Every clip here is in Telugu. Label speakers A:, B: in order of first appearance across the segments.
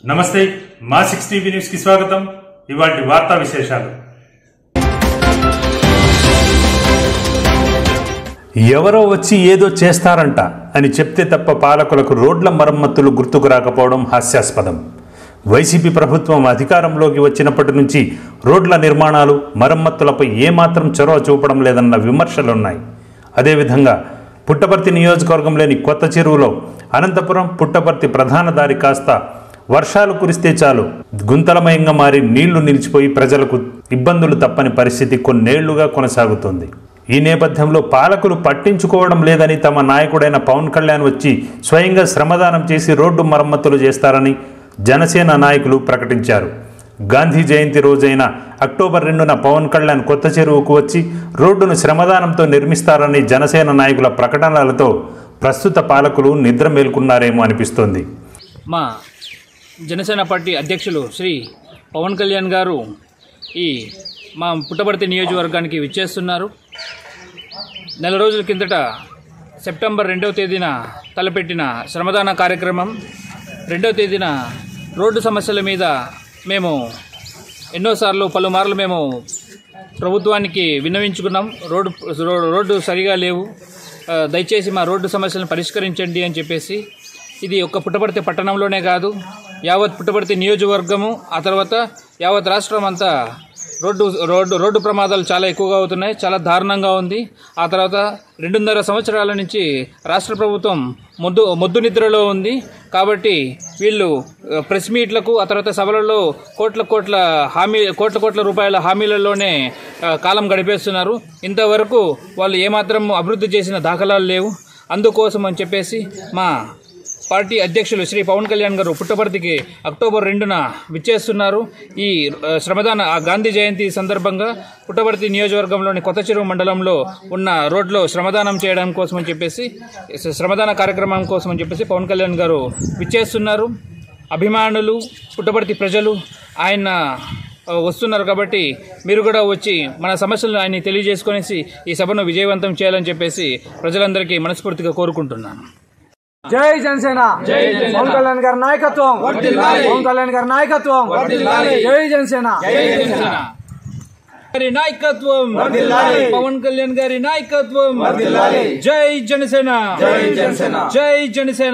A: నమస్తే మా సిక్స్ టీవీ న్యూస్ కి స్వాగతం ఇవాటి వార్తా విశేషాలు ఎవరో వచ్చి ఏదో చేస్తారంట అని చెప్తే తప్ప పాలకులకు రోడ్ల మరమ్మతులు గుర్తుకు రాకపోవడం హాస్యాస్పదం వైసీపీ ప్రభుత్వం అధికారంలోకి వచ్చినప్పటి నుంచి రోడ్ల నిర్మాణాలు మరమ్మతులపై ఏమాత్రం చొరవ చూపడం లేదన్న విమర్శలున్నాయి అదేవిధంగా పుట్టపర్తి నియోజకవర్గంలోని కొత్త చెరువులో అనంతపురం పుట్టపర్తి ప్రధాన దారి కాస్త వర్షాలు కురిస్తే చాలు గుంతలమయంగా మారి నీళ్లు నిలిచిపోయి ప్రజలకు ఇబ్బందులు తప్పని పరిస్థితి కొన్నేళ్లుగా కొనసాగుతోంది ఈ నేపథ్యంలో పాలకులు పట్టించుకోవడం లేదని తమ నాయకుడైన పవన్ కళ్యాణ్ వచ్చి స్వయంగా శ్రమదానం చేసి రోడ్డు మరమ్మతులు చేస్తారని జనసేన నాయకులు ప్రకటించారు గాంధీ జయంతి రోజైన అక్టోబర్ రెండున పవన్ కళ్యాణ్ కొత్త చెరువుకు వచ్చి రోడ్డును శ్రమదానంతో నిర్మిస్తారని జనసేన నాయకుల ప్రకటనలతో ప్రస్తుత పాలకులు నిద్ర మేల్కొన్నారేమో అనిపిస్తోంది
B: మా జనసేన పార్టీ అధ్యక్షులు శ్రీ పవన్ కళ్యాణ్ గారు ఈ మా పుట్టపర్తి నియోజకవర్గానికి విచ్చేస్తున్నారు నెల రోజుల కిందట సెప్టెంబర్ రెండవ తేదీన తలపెట్టిన శ్రమదాన కార్యక్రమం రెండవ తేదీన రోడ్డు సమస్యల మీద మేము ఎన్నోసార్లు పలుమార్లు మేము ప్రభుత్వానికి విన్నవించుకున్నాం రోడ్డు రో- రోడ్డు సరిగా లేవు ఆ, దయచేసి మా రోడ్డు సమస్యలను పరిష్కరించండి అని చెప్పేసి ఇది ఒక్క పుట్టపర్తి పట్టణంలోనే కాదు యావత్ పుట్టపర్తి నియోజకవర్గము ఆ తర్వాత యావత్ రాష్ట్రం అంతా రోడ్డు రోడ్డు రోడ్డు ప్రమాదాలు చాలా ఎక్కువగా అవుతున్నాయి చాలా దారుణంగా ఉంది ఆ తర్వాత రెండున్నర సంవత్సరాల నుంచి రాష్ట్ర ప్రభుత్వం మొద్దు మొద్దు నిద్రలో ఉంది కాబట్టి వీళ్ళు ఆ, ప్రెస్ మీట్లకు ఆ తర్వాత సభలలో కోట్ల కోట్ల హామీ కోట్ల కోట్ల రూపాయల హామీలలోనే ఆ, కాలం గడిపేస్తున్నారు ఇంతవరకు వాళ్ళు ఏమాత్రం అభివృద్ధి చేసిన దాఖలాలు లేవు అందుకోసం అని చెప్పేసి మా పార్టీ అధ్యక్షులు శ్రీ పవన్ కళ్యాణ్ గారు పుట్టపర్తికి అక్టోబర్ రెండున విచ్చేస్తున్నారు ఈ ఆ, శ్రమదాన ఆ గాంధీ జయంతి సందర్భంగా పుట్టపర్తి నియోజకవర్గంలోని కొత్త చెరువు మండలంలో ఉన్న రోడ్లో శ్రమదానం చేయడం కోసం అని చెప్పేసి శ్ర- శ్రమదాన కార్యక్రమం కోసం అని చెప్పేసి పవన్ కళ్యాణ్ గారు విచ్చేస్తున్నారు అభిమానులు పుట్టపర్తి ప్రజలు ఆయన ఆ, వస్తున్నారు కాబట్టి మీరు కూడా వచ్చి మన సమస్యలను ఆయన తెలియజేసుకొనేసి ఈ సభను విజయవంతం చేయాలని చెప్పేసి ప్రజలందరికీ మనస్ఫూర్తిగా కోరుకుంటున్నాను
C: జై జనసేన పవన్ కళ్యాణ్ గారి నాయకత్వం పవన్ కళ్యాణ్ గారి నాయకత్వం జై జనసేన
B: గారి నాయకత్వం పవన్ కళ్యాణ్ గారి నాయకత్వం జై జనసేన జై జనసేన జై జనసేన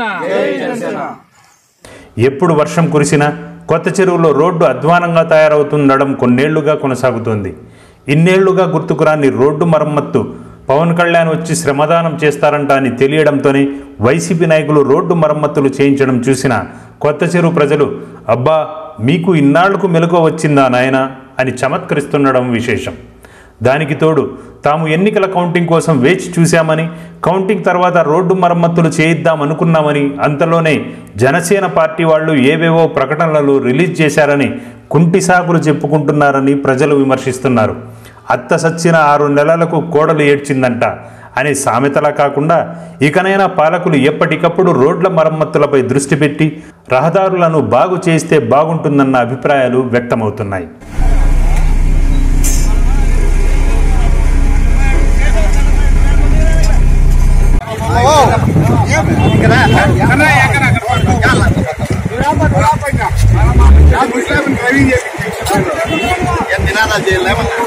A: ఎప్పుడు వర్షం కురిసినా కొత్త చెరువులో రోడ్డు అధ్వానంగా తయారవుతుండడం కొన్నేళ్లుగా కొనసాగుతోంది ఇన్నేళ్లుగా గుర్తుకురాని రోడ్డు మరమ్మత్తు పవన్ కళ్యాణ్ వచ్చి శ్రమదానం చేస్తారంట అని తెలియడంతోనే వైసీపీ నాయకులు రోడ్డు మరమ్మతులు చేయించడం చూసిన కొత్త చెరువు ప్రజలు అబ్బా మీకు ఇన్నాళ్లకు మెలకువ వచ్చిందా నాయనా అని చమత్కరిస్తుండడం విశేషం దానికి తోడు తాము ఎన్నికల కౌంటింగ్ కోసం వేచి చూశామని కౌంటింగ్ తర్వాత రోడ్డు మరమ్మతులు చేయిద్దాం అనుకున్నామని అంతలోనే జనసేన పార్టీ వాళ్ళు ఏవేవో ప్రకటనలు రిలీజ్ చేశారని కుంటి సాకులు చెప్పుకుంటున్నారని ప్రజలు విమర్శిస్తున్నారు అత్త సచ్చిన ఆరు నెలలకు కోడలు ఏడ్చిందంట అనే సామెతలా కాకుండా ఇకనైనా పాలకులు ఎప్పటికప్పుడు రోడ్ల మరమ్మతులపై దృష్టి పెట్టి రహదారులను బాగు చేస్తే బాగుంటుందన్న అభిప్రాయాలు వ్యక్తమవుతున్నాయి
D: నినాదాలు చేయలేమన్నా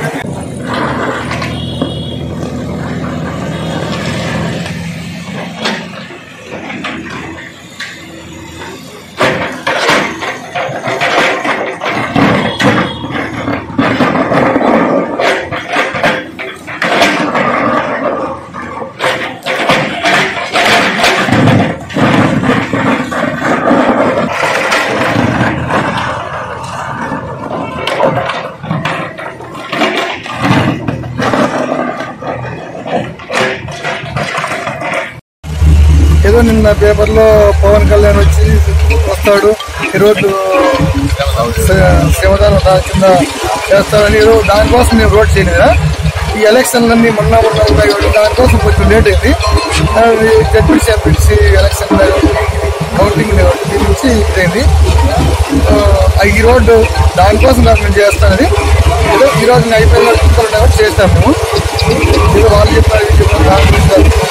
E: ఏదో నిన్న పేపర్లో పవన్ కళ్యాణ్ వచ్చి వస్తాడు ఈరోజు శ్రమదానం దాని కింద చేస్తాడని ఏదో దానికోసం నేను రోడ్ చేయలేదా ఈ ఎలక్షన్లన్నీ మొన్న మొన్న ఉన్నాయి కాబట్టి దానికోసం కొంచెం లేట్ అయింది జడ్పీసీ ఎంపీసీ ఎలక్షన్ కౌంటింగ్ నుంచి ఇదైంది ఆ, ఈ రోడ్డు దానికోసం నాకు నేను చేస్తానని ఏదో ఈ రోజు నేను అయిపోయిన కుక్కలు కాబట్టి చేస్తాను మేము ఏదో వాళ్ళు చెప్పారు వీళ్ళు చెప్పారు దాని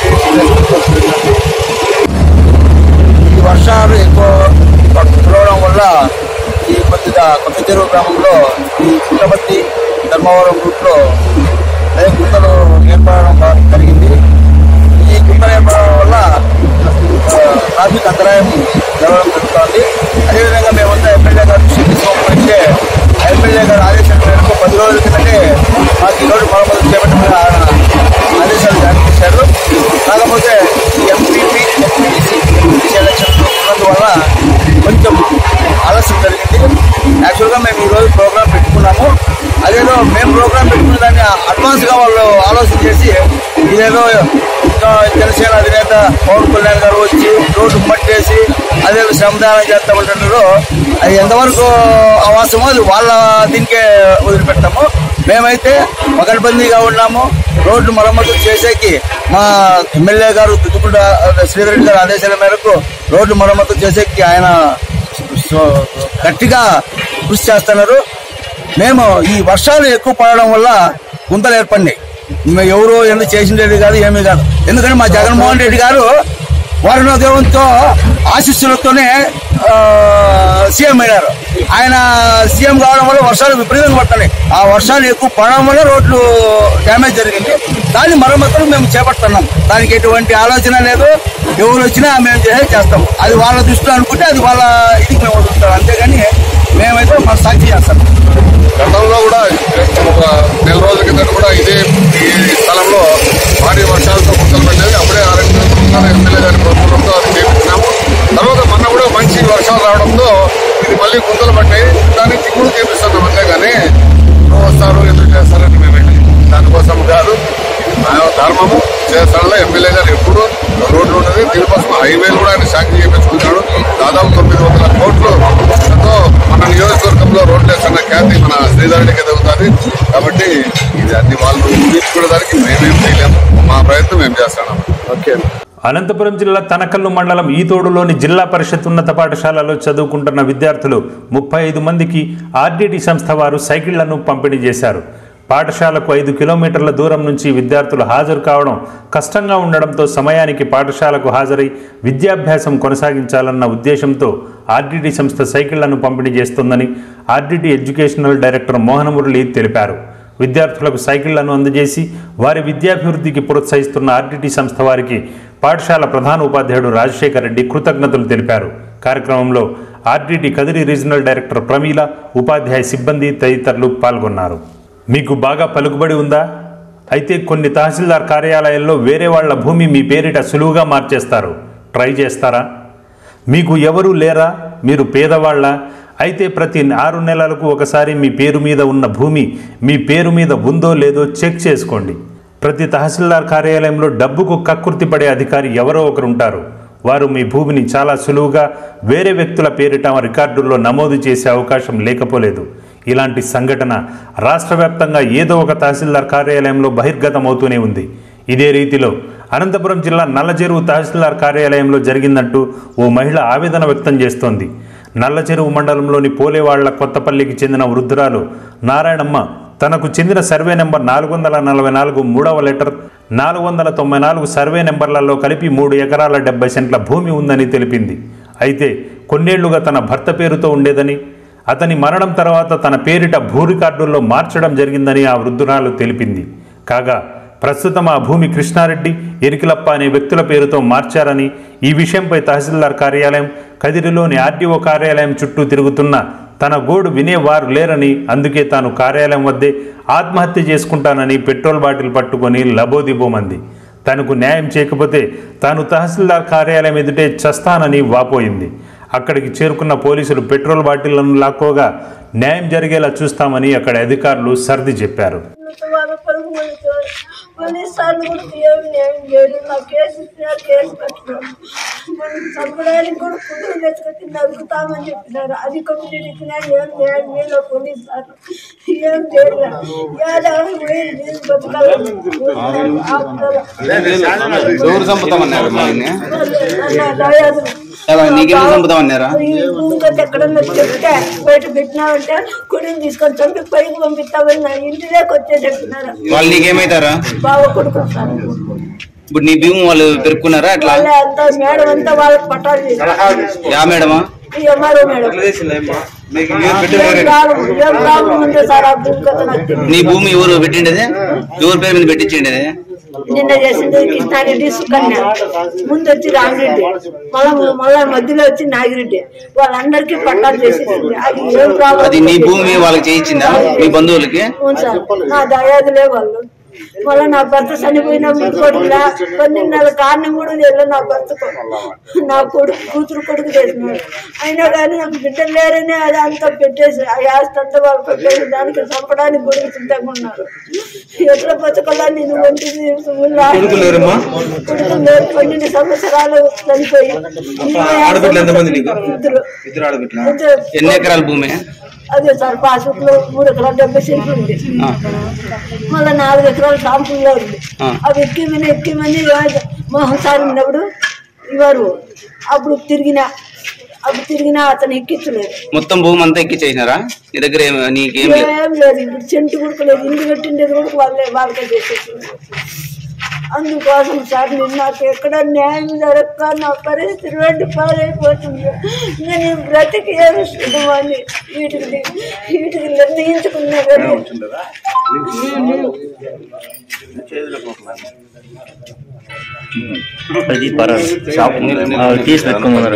E: గురించి
D: ఈ వర్షాలు ఎక్కువ కురవడం వల్ల వల్ల ఈ కొద్దిగా కొత్త చెరువు గ్రామంలో ఈ పుట్టపర్తి ధర్మవరం రూట్లో అదే గుంతలు ఏర్పడడం బా- జరిగింది ఈ గుంతలు ఏర్పడడం వల్ల ఆ, ట్రాఫిక్ అంతరాయం జరగడం జరుగుతోంది అదేవిధంగా మేమంతా ఎమ్మెల్యే గారు దృష్టికి తీసుకోకపోతే ఎమ్మెల్యే గారు ఆదేశాల మేరకు పది రోజుల కిందటే మాకు ఈ రోజు మరమ్మతులు చేపట్టమని ఆయన ఆదేశాలు జారీ చేశారు కాకపోతే ఈ ఎంపీపీ ఎంపీటీసీ ఎంపీటీసీ ఎలక్షన్ ఉన్నందువల్ల కొంచెం ఆలస్యం జరిగింది యాక్చువల్గా మేము ఈరోజు ప్రోగ్రామ్ పెట్టుకున్నాము అదేదో మేము ప్రోగ్రామ్ పెట్టుకున్న దాన్ని అడ్వాన్స్గా వాళ్ళు ఆలోచన చేసి ఇదేదో ఇంకా జనసేన అధినేత పవన్ కళ్యాణ్ గారు వచ్చి రోడ్డు మట్టేసి అదే శ్రమదానం చేస్తామంటున్నారు అది ఎంతవరకు అవాసమో అది వాళ్ళ దీనికే వదిలిపెట్టాము మేమైతే పకడ్బందీగా ఉన్నాము రోడ్డు మరమ్మతులు చేసేకి మా ఎమ్మెల్యే గారు దుద్దుకుంట శ్రీధర్ రెడ్డి గారి ఆదేశాల మేరకు రోడ్డు మరమ్మతులు చేసేకి ఆయన సో- గట్టిగా కృషి చేస్తున్నారు మేము ఈ వర్షాలు ఎక్కువ పడడం వల్ల గుంతలు ఏర్పడినాయి మేము ఎవరు ఎందుకు చేసిండేది కాదు ఏమీ కాదు ఎందుకంటే మా జగన్మోహన్ రెడ్డి గారు వరుణోదయంతో ఆశీస్సులతోనే ఆ, సీఎం అయినారు ఆయన సీఎం కావడం వల్ల వర్షాలు విపరీతంగా పడుతున్నాయి ఆ వర్షాలు ఎక్కువ పడడం వల్ల రోడ్లు డ్యామేజ్ జరిగింది దాని మరమ్మతులు మేము చేపడుతున్నాం దానికి ఎటువంటి ఆలోచన లేదు ఎవరు వచ్చినా మేము చేసే చేస్తాం అది వాళ్ళ దృష్టిలో అనుకుంటే అది వాళ్ళ ఇది మేము వదులుతాం అంతేగాని మేమైతే మన సాక్షి చేస్తాం
F: గతంలో కూడా ఒక నెల రోజుల కిందట కూడా ఇదే ఈ స్థలంలో భారీ వర్షాలతో గుంతలు పడ్డది అప్పుడే ఆరోగ్య ఎమ్మెల్యే గారి ప్రభుత్వంతో అది చేపించినాము తర్వాత మొన్న కూడా మంచి వర్షాలు రావడంతో ఇది మళ్ళీ గుంతలు పడ్డాయి దాన్ని చిక్కుడు చేపిస్తున్నాం అంతేగాని ఎవరు వస్తారు ఎందుకు చేస్తారని మేము దానికోసం కాదు నా ధర్మము చేస్తాడులో ఎమ్మెల్యే గారు ఎప్పుడు రోడ్లు ఉన్నది దీనికోసం హైవేలు కూడా ఆయన శాంక్షన్ చేయించుకున్నాడు దాదాపు తొమ్మిది వందల కోట్లు తో మన నియోజకవర్గంలో రోడ్లు వేస్తున్న ఖ్యాతి మన శ్రీధరుడికి ఎదుగుతుంది కాబట్టి ఇది అన్ని వాళ్ళు తీర్చుకోవడానికి మేమేం చేయలేము మా ప్రయత్నం మేము చేస్తున్నాం ఓకే
A: అనంతపురం జిల్లా తనకల్లు మండలం ఈతోడులోని జిల్లా పరిషత్ ఉన్నత పాఠశాలలో చదువుకుంటున్న విద్యార్థులు ముప్పై ఐదు మందికి ఆర్డీటీ సంస్థ వారు సైకిళ్లను పంపిణీ చేశారు పాఠశాలకు ఐదు కిలోమీటర్ల దూరం నుంచి విద్యార్థులు హాజరు కావడం కష్టంగా ఉండడంతో సమయానికి పాఠశాలకు హాజరై విద్యాభ్యాసం కొనసాగించాలన్న ఉద్దేశంతో ఆర్డీటీ సంస్థ సైకిళ్లను పంపిణీ చేస్తోందని ఆర్డీటీ ఎడ్యుకేషనల్ డైరెక్టర్ మోహనమురళి తెలిపారు విద్యార్థులకు సైకిళ్లను అందజేసి వారి విద్యాభివృద్ధికి ప్రోత్సహిస్తున్న ఆర్డిటి సంస్థ వారికి పాఠశాల ప్రధాన ఉపాధ్యాయుడు రాజశేఖర్ రెడ్డి కృతజ్ఞతలు తెలిపారు కార్యక్రమంలో RDT Kadiri regional director Pramila ఉపాధ్యాయ సిబ్బంది తదితరులు పాల్గొన్నారు మీకు బాగా పలుకుబడి ఉందా అయితే కొన్ని తహసీల్దార్ కార్యాలయాల్లో వేరే వాళ్ళ భూమి మీ పేరిట సులువుగా మార్చేస్తారు ట్రై చేస్తారా మీకు ఎవరూ లేరా మీరు పేదవాళ్ళ అయితే ప్రతి ఆరు నెలలకు ఒకసారి మీ పేరు మీద ఉన్న భూమి మీ పేరు మీద ఉందో లేదో చెక్ చేసుకోండి ప్రతి తహసీల్దార్ కార్యాలయంలో డబ్బుకు కక్కుర్తి పడే అధికారి ఎవరో ఒకరు ఉంటారు వారు మీ భూమిని చాలా సులువుగా వేరే వ్యక్తుల పేరిట రికార్డుల్లో నమోదు చేసే అవకాశం లేకపోలేదు ఇలాంటి సంఘటన రాష్ట్ర వ్యాప్తంగా ఏదో ఒక తహసీల్దార్ కార్యాలయంలో బహిర్గతమవుతూనే ఉంది ఇదే రీతిలో అనంతపురం జిల్లా నల్లచెరువు తహసీల్దార్ కార్యాలయంలో జరిగిందంటూ ఓ మహిళ ఆవేదన వ్యక్తం చేస్తోంది నల్లచెరువు మండలంలోని పోలేవాళ్ల కొత్తపల్లికి చెందిన వృద్ధురాలు నారాయణమ్మ తనకు చెందిన సర్వే నెంబర్ నాలుగు వందల నలభై నాలుగు మూడవ లెటర్ నాలుగు వందల తొంభై నాలుగు సర్వే నెంబర్లలో కలిపి మూడు ఎకరాల డెబ్బై సెంట్ల భూమి ఉందని తెలిపింది అయితే కొన్నేళ్లుగా తన భర్త పేరుతో ఉండేదని అతని మరణం తర్వాత తన పేరిట భూ రికార్డుల్లో మార్చడం జరిగిందని ఆ వృద్ధురాలు తెలిపింది కాగా ప్రస్తుతం ఆ భూమి కృష్ణారెడ్డి ఎరికిలప్ప అనే వ్యక్తుల పేరుతో మార్చారని ఈ విషయంపై తహసీల్దార్ కార్యాలయం కదిరిలోని ఆర్డీఓ కార్యాలయం చుట్టూ తిరుగుతున్న తన గోడు వినేవారు లేరని అందుకే తాను కార్యాలయం వద్దే ఆత్మహత్య చేసుకుంటానని పెట్రోల్ బాటిల్ పట్టుకొని లబోదిబోమంది తనకు న్యాయం చేయకపోతే తాను తహసీల్దార్ కార్యాలయం ఎదుటే చస్తానని వాపోయింది అక్కడికి చేరుకున్న పోలీసులు పెట్రోల్ బాటిళ్లను లాక్కోగా న్యాయం జరిగేలా చూస్తామని అక్కడి అధికారులు సర్ది చెప్పారు
G: వాళ్ళ పరుగు మనకు కొన్నిసార్లు కూడా ఏం న్యాయం చేయడు నా కేసు ఇచ్చినారు కేసు కట్టినారు మనకి చంపడానికి కూడా ఫుడ్ తెచ్చుకొని నరుకుతామని చెప్పినారు అది కమ్యూనిటీ ఇచ్చినా ఏం న్యాయం చేయలేదు పోలీసు సార్లు ఏం చేయలేదు ఏడాది పోయి నేను బతకాలి
H: ఎవరు చంపుతామన్నారు మా ఆయన్ని?
G: నా దయాదు
H: ఎలా, నీకెందుకు చంపుతామన్నారా
G: ఇంకొకటి ఎక్కడన్నా చెప్తే బయట పెట్టినామంటే కుడిని తీసుకొని చంపి పైకి పంపిస్తామని నా ఇంటి దాకా వచ్చే చెప్పినారు
H: వాళ్ళు నీకేమైతారా
G: బావ కొడుకు సార్
H: ఇప్పుడు నీ భీము వాళ్ళు పెరుక్కున్నారా అట్లా
G: వాళ్ళ అంతా మేడం అంతా వాళ్ళకి పట్టాలు చేశారు.
H: యా మేడమా
G: ఈ ఎంఆర్ఓ మేడం ఏం ప్రాబ్లం ఏం ప్రాబ్లం ఉందో సార్ ఆ భూమి కథ నాకు తెలియదు.
H: నీ భూమి ఎవరు పెట్టిండేది ఎవరి పేరు మీద పెట్టించిండేది
G: నిన్న చేసింది కృష్ణారెడ్డి సుకన్య ముందు వచ్చి రామిరెడ్డి మళ్ళా మళ్ళా మధ్యలో వచ్చి నాగిరెడ్డి వాళ్ళందరికీ పట్టాలు చేసేసింది అది ఏం ప్రాబ్లం
H: అది నీ భూమి వాళ్ళకి చేయించిందా మీ బంధువులకి
G: అవును సార్ నా దయాదులే వాళ్ళు మళ్ళీ నా భర్త చనిపోయిన కొడుకులా పన్నెండు నెలల కారణం కూడా లేదు నా భర్తకు నా కొడుకు కూతురు కొడుకు చేసినాడు అయినా కానీ నాకు బిడ్డలు లేరని అది అంతా పెట్టేసి ఆ ఆస్తి అంతా వాళ్ళు పెట్టేసి దానికి చంపడానికి కొడుకు సిద్ధంగా ఉన్నారు ఎట్లా బతకాలా నేను ఒంటి కొడుకు లేరు పన్నెండు సంవత్సరాలు చనిపోయి ఇద్దరు ఇద్దరు
H: ఎన్ని ఎకరాల భూమి
G: అదే సార్ పాస్బుక్ లో మూడు ఎకరాలు డెబ్బై సెంట్లు ఉంది మళ్ళీ నాలుగు ఎకరాలు షాంపూలో ఉంది
H: ఆ.
G: అవి ఎక్కిమని ఎక్కిమని మోహన్సారి ఉన్నప్పుడు ఇవ్వరు అప్పుడు తిరిగిన అప్పుడు తిరిగినా అతను ఎక్కించలేదు
H: మొత్తం భూమి అంతా ఎక్కిచ్చేసినారా నీ దగ్గర ఏం- నీకేం లేదు
G: ఏం లేదు ఇప్పుడు చెంటు కూడా లేదు ఇంటి పెట్టిండేది కూడా వాళ్ళే వాళ్ళకే చేసేసింది అందుకోసం సార్ నేను నాకు ఎక్కడ న్యాయం జరగక నా పరిస్థితి రెండు పాలైపోతుంది ఇంకా నేను బ్రతికి ఏమి సుఖమని వీటికి వీటికి నిర్ణయించుకున్నా కానీ
I: అది పర్వాలేదు షాప్ తీసి పెట్టుకోమన్నారు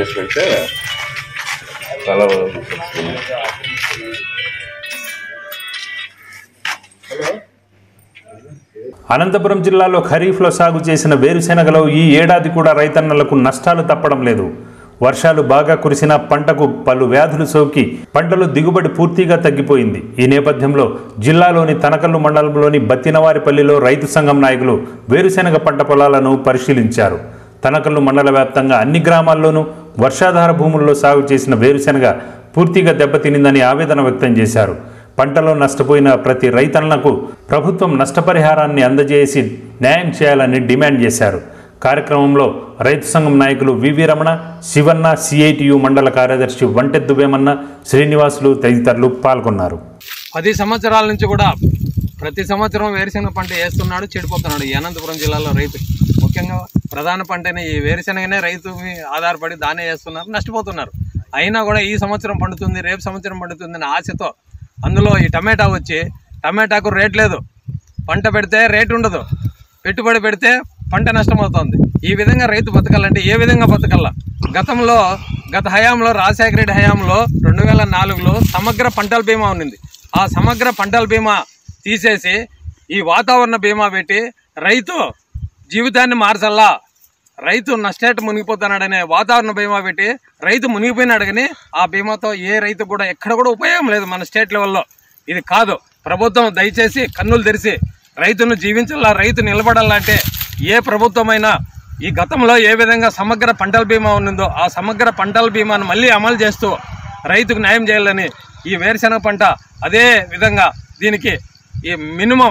A: అనంతపురం జిల్లాలో ఖరీఫ్లో సాగు చేసిన వేరుశెనగలో ఈ ఏడాది కూడా రైతన్నలకు నష్టాలు తప్పడం లేదు వర్షాలు బాగా కురిసిన పంటకు పలు వ్యాధులు సోకి పంటలు దిగుబడి పూర్తిగా తగ్గిపోయింది ఈ నేపథ్యంలో జిల్లాలోని తనకల్లు మండలంలోని బత్తినవారిపల్లిలో రైతు సంఘం నాయకులు వేరుశెనగ పంట పొలాలను పరిశీలించారు తనకల్లు మండల వ్యాప్తంగా అన్ని గ్రామాల్లోనూ వర్షాధార భూముల్లో సాగు చేసిన వేరుశెనగ పూర్తిగా దెబ్బతినిందని ఆవేదన వ్యక్తం చేశారు పంటలో నష్టపోయిన ప్రతి రైతన్నకు ప్రభుత్వం నష్టపరిహారాన్ని అందజేసి న్యాయం చేయాలని డిమాండ్ చేశారు కార్యక్రమంలో రైతు సంఘం నాయకులు వివి రమణ శివన్న సిఐటియు మండల కార్యదర్శి వంటెద్దు వేమన్న శ్రీనివాసులు తదితరులు పాల్గొన్నారు
J: పది సంవత్సరాల నుంచి కూడా ప్రతి సంవత్సరం వేరుశనగ పంట వేస్తున్నాడు చెడిపోతున్నాడు ఈ అనంతపురం జిల్లాలో రైతు ముఖ్యంగా ప్రధాన పంటని ఈ వేరుశనగనే రైతు మీద ఆధారపడి దానే వేస్తున్నారు నష్టపోతున్నారు అయినా కూడా ఈ సంవత్సరం పండుతుంది రేపు సంవత్సరం పండుతుంది అనే ఆశతో అందులో ఈ టమాటా వచ్చి టమాటాకు రేట్ లేదు పంట పెడితే రేట్ ఉండదు పెట్టుబడి పెడితే పంట నష్టమవుతోంది ఈ విధంగా రైతు బతకాలంటే ఏ విధంగా బతకాల గతంలో గత హయాంలో రాజశేఖర రెడ్డి హయాంలో రెండు వేల నాలుగులో సమగ్ర పంటల బీమా ఉన్నింది ఆ సమగ్ర పంటల బీమా తీసేసి ఈ వాతావరణ బీమా పెట్టి రైతు జీవితాన్ని మార్చల్లా రైతు నష్టేట మునిగిపోతున్నాడనే వాతావరణ బీమా పెట్టి రైతు మునిగిపోయినాడు కానీ ఆ బీమాతో ఏ రైతు కూడా ఎక్కడ కూడా ఉపయోగం లేదు మన స్టేట్ లెవెల్లో ఇది కాదు ప్రభుత్వం దయచేసి కన్నులు తెరిచి రైతును జీవించాలా రైతు నిలబడాలంటే ఏ ప్రభుత్వమైనా ఈ గతంలో ఏ విధంగా సమగ్ర పంటల బీమా ఉన్నదో ఆ సమగ్ర పంటల బీమాను మళ్ళీ అమలు చేస్తూ రైతుకు న్యాయం చేయాలని ఈ వేరుశనగ పంట అదే విధంగా దీనికి ఈ మినిమం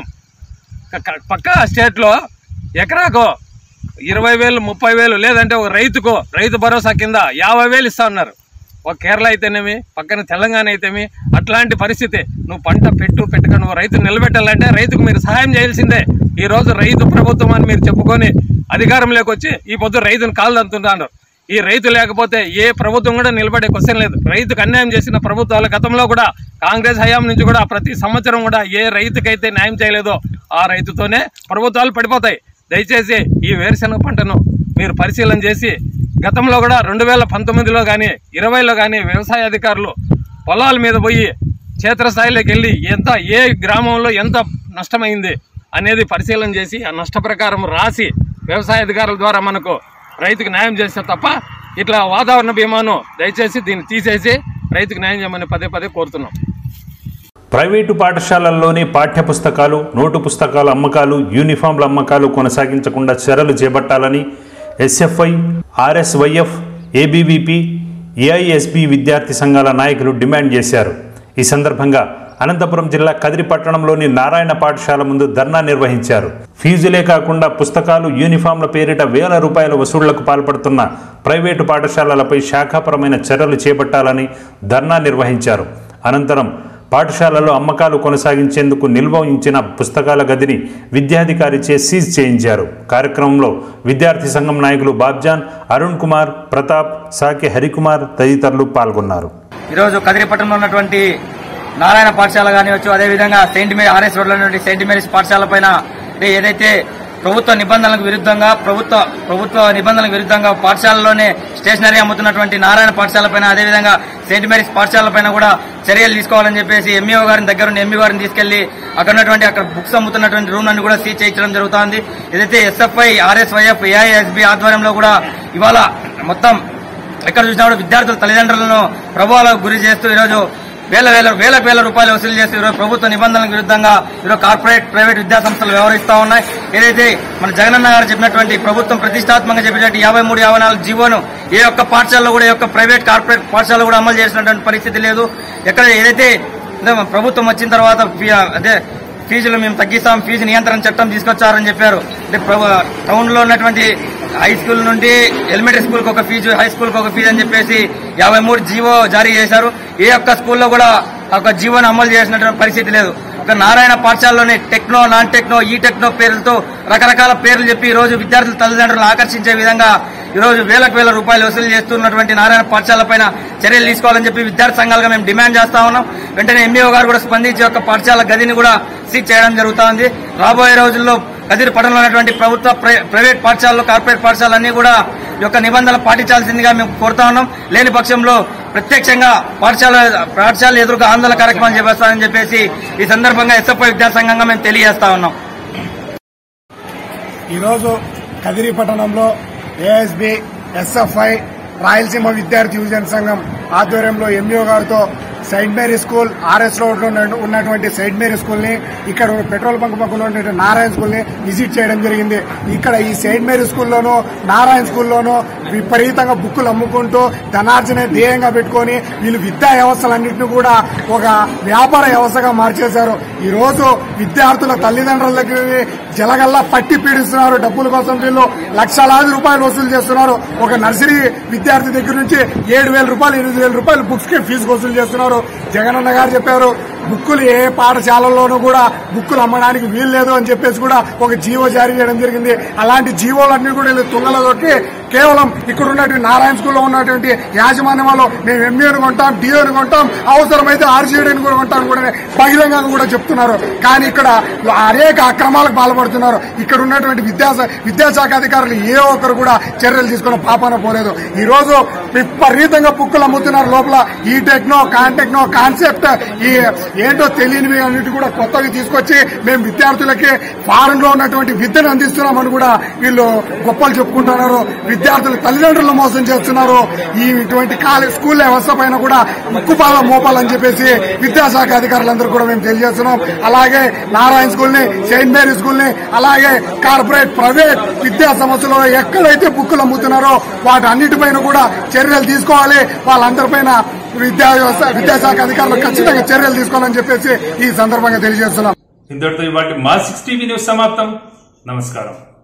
J: క- క- పక్క స్టేట్లో ఎకరాకు ఇరవై వేలు ముప్పై వేలు లేదంటే ఒక రైతుకు రైతు భరోసా కింద యాభై వేలు ఇస్తా ఉన్నారు ఒక కేరళ అయితేనేమి పక్కన తెలంగాణ అయితేమి అట్లాంటి పరిస్థితి నువ్వు పంట పెట్టు పెట్టుక నువ్వు రైతు నిలబెట్టాలంటే రైతుకు మీరు సహాయం చేయాల్సిందే ఈ రోజు రైతు ప్రభుత్వం అని మీరు చెప్పుకొని అధికారంలోకి వచ్చి ఈ పొద్దు రైతును కాళ్ళు అంటున్నారు ఈ రైతు లేకపోతే ఏ ప్రభుత్వం కూడా నిలబడే క్వశ్చన్ లేదు రైతుకు అన్యాయం చేసిన ప్రభుత్వాలు గతంలో కూడా కాంగ్రెస్ హయాం నుంచి కూడా ప్రతి సంవత్సరం కూడా ఏ రైతుకైతే న్యాయం చేయలేదో ఆ రైతుతోనే ప్రభుత్వాలు పడిపోతాయి దయచేసి ఈ వేరుశనగ పంటను మీరు పరిశీలన చేసి గతంలో కూడా రెండు వేల పంతొమ్మిదిలో కానీ ఇరవైలో కానీ వ్యవసాయ అధికారులు పొలాల మీద పోయి క్షేత్రస్థాయిలోకి వెళ్ళి ఎంత ఏ గ్రామంలో ఎంత నష్టమైంది అనేది పరిశీలన చేసి ఆ నష్ట ప్రకారం రాసి వ్యవసాయ అధికారుల ద్వారా మనకు రైతుకు న్యాయం చేస్తే తప్ప ఇట్లా వాతావరణ బీమాను దయచేసి దీన్ని తీసేసి రైతుకు న్యాయం చేయమని పదే పదే కోరుతున్నాం
A: ప్రైవేటు పాఠశాలల్లోనే పాఠ్య పుస్తకాలు నోటు పుస్తకాల అమ్మకాలు యూనిఫామ్ల అమ్మకాలు కొనసాగించకుండా చర్యలు చేపట్టాలని ఎస్ఎఫ్ఐ ఆర్ఎస్వైఎఫ్ ఏబీవీపీ ఏఐఎస్బి విద్యార్థి సంఘాల నాయకులు డిమాండ్ చేశారు ఈ సందర్భంగా అనంతపురం జిల్లా కదిరి పట్టణంలోని నారాయణ పాఠశాల ముందు ధర్నా నిర్వహించారు ఫీజులే కాకుండా పుస్తకాలు యూనిఫామ్ల పేరిట వేల రూపాయల వసూళ్లకు పాల్పడుతున్న ప్రైవేటు పాఠశాలలపై శాఖాపరమైన చర్యలు చేపట్టాలని ధర్నా నిర్వహించారు అనంతరం పాఠశాలలో అమ్మకాలు కొనసాగించేందుకు నిల్వ ఉంచిన పుస్తకాల గదిని విద్యాధికారిచే సీజ్ చేయించారు కార్యక్రమంలో విద్యార్థి సంఘం నాయకులు బాబ్జాన్ అరుణ్ కుమార్ ప్రతాప్ సాకి హరికుమార్ తదితరులు పాల్గొన్నారు
K: ఈరోజు కదిరిపట్నంలో ఉన్నటువంటి నారాయణ పాఠశాల కానివచ్చు అదేవిధంగా సెయింట్ మేరీ ఆర్ఎస్ రోడ్లో నుండి సెయింట్ మేరీస్ పాఠశాల పైన అంటే ఏదైతే ప్రభుత్వ నిబంధనలకు విరుద్ధంగా ప్రభుత్వ ప్రభుత్వ నిబంధనలకు విరుద్ధంగా పాఠశాలలోనే స్టేషనరీ అమ్ముతున్నటువంటి నారాయణ పాఠశాల పైన అదేవిధంగా సెయింట్ మేరీస్ పాఠశాల పైన కూడా చర్యలు తీసుకోవాలని చెప్పేసి ఎంఈఓ గారిని దగ్గర నుండి ఎంఈ గారిని తీసుకెళ్లి అక్కడ ఉన్నటువంటి అక్కడ బుక్స్ అమ్ముతున్నటువంటి రూమ్ అన్ని కూడా సీజ్ చేయించడం జరుగుతోంది ఏదైతే ఎస్ఎఫ్ఐ ఆర్ఎస్వైఎఫ్ ఏఐఎస్బి ఆధ్వర్యంలో కూడా ఇవాళ మొత్తం ఎక్కడ చూసినా కూడా విద్యార్థుల తల్లిదండ్రులను ప్రభావాలకు గురి చేస్తూ ఈరోజు వేల వేల వేల వేల రూపాయలు వసూలు చేస్తూ ఈరోజు ప్రభుత్వ నిబంధనలకు విరుద్ధంగా ఈరోజు కార్పొరేట్ ప్రైవేట్ విద్యా సంస్థలు వ్యవహరిస్తా ఉన్నాయి ఏదైతే మన జగనన్న గారు చెప్పినటువంటి ప్రభుత్వం ప్రతిష్టాత్మకంగా చెప్పినటువంటి యాభై మూడు యాభై నాలుగు జీవోను ఏ ఒక్క పాఠశాలలో కూడా ఏ ఒక్క ప్రైవేట్ కార్పొరేట్ పాఠశాలలో కూడా అమలు చేసినటువంటి పరిస్థితి లేదు ఎక్కడ ఏదైతే అదే మన ప్రభుత్వం వచ్చిన తర్వాత ఫీ- అదే ఫీజులు మేము తగ్గిస్తాం ఫీజు నియంత్రణ చట్టం తీసుకొచ్చారని చెప్పారు అంటే టౌన్ లో ఉన్నటువంటి హై స్కూల్ నుండి ఎలిమెంటరీ స్కూల్ కి ఒక ఫీజు హై స్కూల్ కి ఒక ఫీజు అని చెప్పేసి యాభై మూడు జీవో జారీ చేశారు ఏ ఒక్క స్కూల్లో కూడా ఒక జీవోను అమలు చేసినటువంటి పరిస్థితి లేదు ఒక నారాయణ పాఠశాలలోనే టెక్నో నాన్ టెక్నో ఈ టెక్నో పేర్లతో రకరకాల పేర్లు చెప్పి ఈ రోజు విద్యార్థుల తల్లిదండ్రులను ఆకర్షించే విధంగా ఈ రోజు వేలకు వేల రూపాయలు వసూలు చేస్తున్నటువంటి నారాయణ పాఠశాల పైన చర్యలు తీసుకోవాలని చెప్పి విద్యార్థి సంఘాలుగా మేము డిమాండ్ చేస్తా ఉన్నాం వెంటనే ఎంఈఓ గారు కూడా స్పందించి యొక్క పాఠశాల గదిని కూడా సీజ్ చేయడం జరుగుతోంది రాబోయే రోజుల్లో కదిరి పట్టణంలో ఉన్నటువంటి ప్రభుత్వ ప్ర- ప్రైవేట్ పాఠశాలలు కార్పొరేట్ పాఠశాలన్నీ కూడా ఈ యొక్క నిబంధనలు పాటించాల్సిందిగా మేము కోరుతా ఉన్నాం లేని పక్షంలో ప్రత్యక్షంగా పాఠశాల పాఠశాల ఎదురుగా ఆందోళన కార్యక్రమం చేపడతామని చెప్పేసి ఈ సందర్భంగా ఎస్ఎఫ్ఐ విద్యాసంఘంగా మేము తెలియజేస్తా ఉన్నాం
L: ఈరోజు కదిరి పట్టణంలో ఏఎస్బి ఎస్ఎఫ్ఐ రాయలసీమ విద్యార్థి యువజన సంఘం ఆధ్వర్యంలో ఎంఈఓ గారితో Saint Mary school RS road లో ఉన్న- ఉన్నటువంటి సెయింట్ మేరీ స్కూల్ ని ఇక్కడ పెట్రోల్ బంక్ పక్కన ఉన్నటువంటి నారాయణ స్కూల్ ని విజిట్ చేయడం జరిగింది ఇక్కడ ఈ సెయింట్ మేరీ స్కూల్లోనూ నారాయణ స్కూల్లోనూ విపరీతంగా బుక్కులు అమ్ముకుంటూ ధనార్జనే ధ్యేయంగా పెట్టుకొని వీళ్ళు విద్యా వ్యవస్థలన్నింటినీ కూడా ఒక వ్యాపార వ్యవస్థగా మార్చేశారు ఈ రోజు విద్యార్థుల తల్లిదండ్రులకి జలగల్లా పట్టి పీడిస్తున్నారు డబ్బుల కోసం వీళ్ళు లక్షలాది రూపాయలు వసూలు చేస్తున్నారు ఒక నర్సరీ విద్యార్థి దగ్గర నుంచి ఏడు వేల రూపాయలు ఎనిమిది వేల రూపాయలు బుక్స్ కి ఫీజు వసూలు చేస్తున్నారు జగనన్న గారు చెప్పారు బుక్కులు ఏ పాఠశాలల్లోనూ కూడా బుక్కులు అమ్మడానికి వీలు లేదు అని చెప్పేసి కూడా ఒక జీవో జారీ చేయడం జరిగింది అలాంటి జీవోలన్నీ కూడా వీళ్ళు తుంగలో తొక్కి కేవలం ఇక్కడ ఉన్నటువంటి నారాయణ స్కూల్లో ఉన్నటువంటి యాజమాన్యం వాళ్ళు మేము ఎంఈని కొంటాం డిఓని కొంటాం అవసరమైతే ఆర్జీడీని కూడా కొంటాం కూడా బహిరంగంగా కూడా చెప్తున్నారు కానీ ఇక్కడ అనేక అక్రమాలకు పాల్పడుతున్నారు ఇక్కడ ఉన్నటువంటి విద్యా విద్యాశాఖ అధికారులు ఏ ఒక్కరు కూడా చర్యలు తీసుకున్న పాపాన పోలేదు ఈ రోజు విపరీతంగా బుక్కులు అమ్ముతున్నారు లోపల ఈ టెక్నో కాన్ టెక్నో కాన్సెప్ట్ ఈ ఏంటో తెలియనివి అన్నిటి కూడా కొత్తవి తీసుకొచ్చి మేము విద్యార్థులకి ఫారెన్ లో ఉన్నటువంటి విద్యను అందిస్తున్నామని కూడా వీళ్ళు గొప్పలు చెప్పుకుంటున్నారు విద్యార్థుల తల్లిదండ్రులు మోసం చేస్తున్నారు ఈ ఇటువంటి కాలేజ్ స్కూల్ వ్యవస్థ పైన కూడా ఉక్కుపాల మోపాలని చెప్పేసి విద్యాశాఖ అధికారులందరూ కూడా మేము తెలియజేస్తున్నాం అలాగే నారాయణ స్కూల్ ని సెయింట్ మేరీ స్కూల్ ని అలాగే కార్పొరేట్ ప్రైవేట్ విద్యా సంస్థలో ఎక్కడైతే బుక్కులు అమ్ముతున్నారో వాటి అన్నిటిపైన కూడా చర్యలు తీసుకోవాలి వాళ్ళందరిపైన విద్యా వ్యవస్థ విద్యాశాఖ అధికారులు ఖచ్చితంగా చర్యలు తీసుకోవాలని చెప్పేసి ఈ సందర్భంగా తెలియజేస్తున్నాం
A: ఇంతటితో ఇవాటి మా సిక్స్ టీవీ న్యూస్ సమాప్తం నమస్కారం